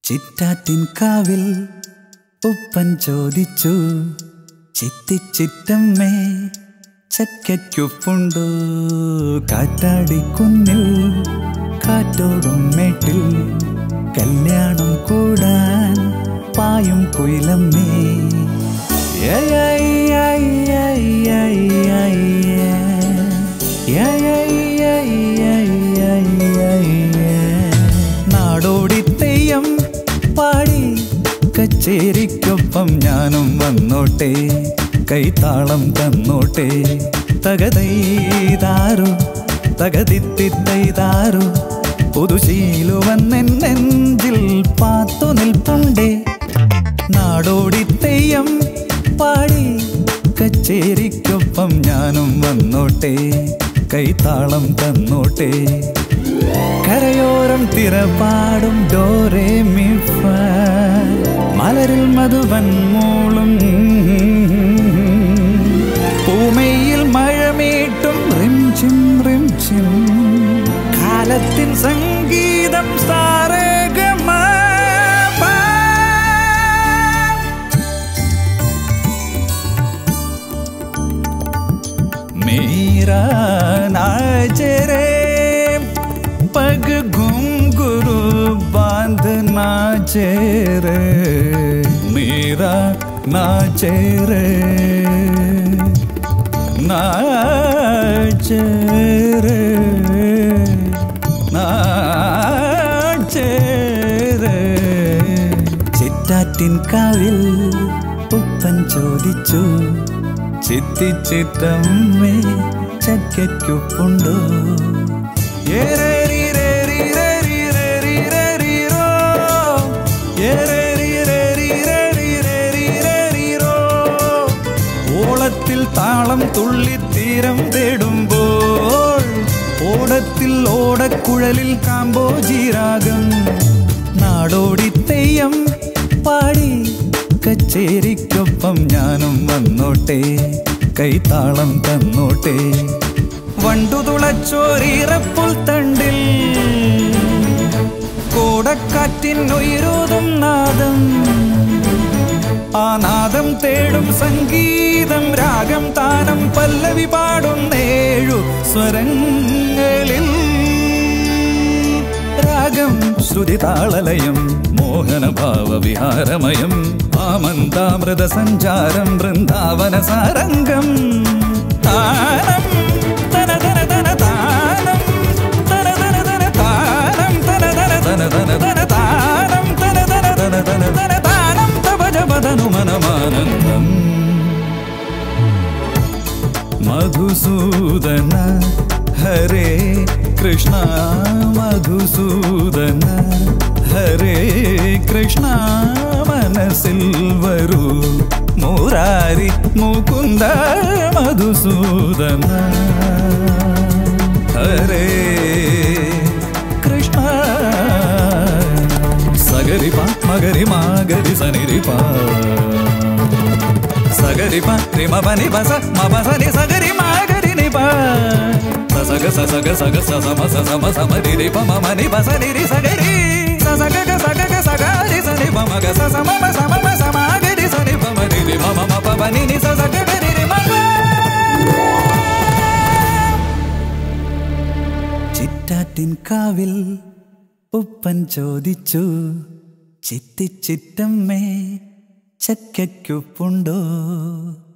ചിറ്റാറ്റിൻ കാവിൽ ഉപ്പൻ ചോദിച്ചു ചിത്തിച്ചിറ്റമ്മേ ചക്കയ്ക്കുപ്പുണ്ടോ കാറ്റാടിക്കുന്നിൽ കാറ്റോടും മേട്ടിൽ കല്യാണം കൂടാൻ പായും കുയിലമ്മേ യൈ, യൈ, യൈ, യൈ, യൈ, യൈ, യൈ, യൈ, യൈ, യൈ, യൈ, യൈ, യൈ. നാടോടി തെയ്യം പാടി കച്ചേരിക്കൊപ്പം ഞാനും വന്നോട്ടെ കൈത്താളം തന്നോട്ടെ തകതൈതാരു തകതിത്തിത്തൈതാരു പുതുശീലുവന്നെൻ നെഞ്ചിൽ പാത്തു നിൽപ്പുണ്ടേ നാടോടി തെയ്യം പാടി കച്ചേരിക്കൊപ്പം ഞാനും വന്നോട്ടെ കൈത്താളം തന്നോട്ടെ കരയോരം തിരപാടും ഡോറേ മിഫ മലരിൽ മധുവൻ മൂളും പൂമയിൽ മഴമീട്ടും റിംചിം റിംചിം കാലത്തിൻ സംഗീതം സാരേഗമ मेरा नाच रे पग घुंघरू बांध नाचे रे मेरा नाच रे नाच रे നാച ചിറ്റാറ്റിൻ കാവിൽ ഉപ്പൻ ചോദിച്ചു ചിത്തിച്ചിറ്റമ്മേ ചക്കയ്ക്കുപ്പുണ്ടോ ഏറേരിരേരിരേരിരേരിരേരിരോ. ഏറേരിരേരിരേരിരേരിരേരിരോ. ഓളത്തിൽ താളം തുള്ളിത്തീരം തേടുമ്പോൾ ഓടത്തിൽ ഓടക്കുഴലിൽ കാമ്പോജീരാഗം നാടോടി തെയ്യം പാടി കച്ചേരിക്കൊപ്പം ഞാനും വന്നോട്ടെ കൈത്താളം തന്നോട്ടെ വണ്ടുതുളച്ചോരീറപ്പുൽ തണ്ടിൽ കോടക്കാറ്റിൻ ഉയരോതും നാദം ആ നാദം തേടും സംഗീതം രാഗം താനം പല്ലവി പാടും ഏഴു സ്വരങ്ങളിൽ രാഗം ശ്രുതി താളലയം മോഹനഭാവ വിഹാരമയം ആമന്താമൃത സഞ്ചാരം വൃന്ദാവന സാരംഗം താനം തന തന തന താനം തന തന തന താനം തന തന തന തന തന താനം തന തന തന തന തന താനം തപ ജപതനു മനമാനന്ദം മധുസൂദന ഹരേ കൃഷ്ണ മധുസൂദന ഹരേ കൃഷ്ണ മനസ്സിൽ വരൂ മുരാരി മുകുന്ദ മധുസൂദന ഹരേ കൃഷ്ണ സഗരി പ മഗരി മാഗരി സനിരി പ సగరి ప రిమ పని బస మ బస ని సగరి మా గరి ని ప సగ స సగ సగ స సమ స సమ సమ రి రి ప మ మ ని బస ని రి సగరి స సగ గ సగ గ సగ రి స ని ప మ గ స సమ మ సమ మ సమ గ రి స ని ప మ రి రి మ మ మ ప ప ని ని స సగ గ రి రి మ గ ചിറ്റാറ്റിൻ കാവിൽ ഉപ്പൻ ചോദിച്ചു ചിത്തിച്ചിറ്റമ്മേ ചക്കയ്ക്കുപ്പുണ്ടോ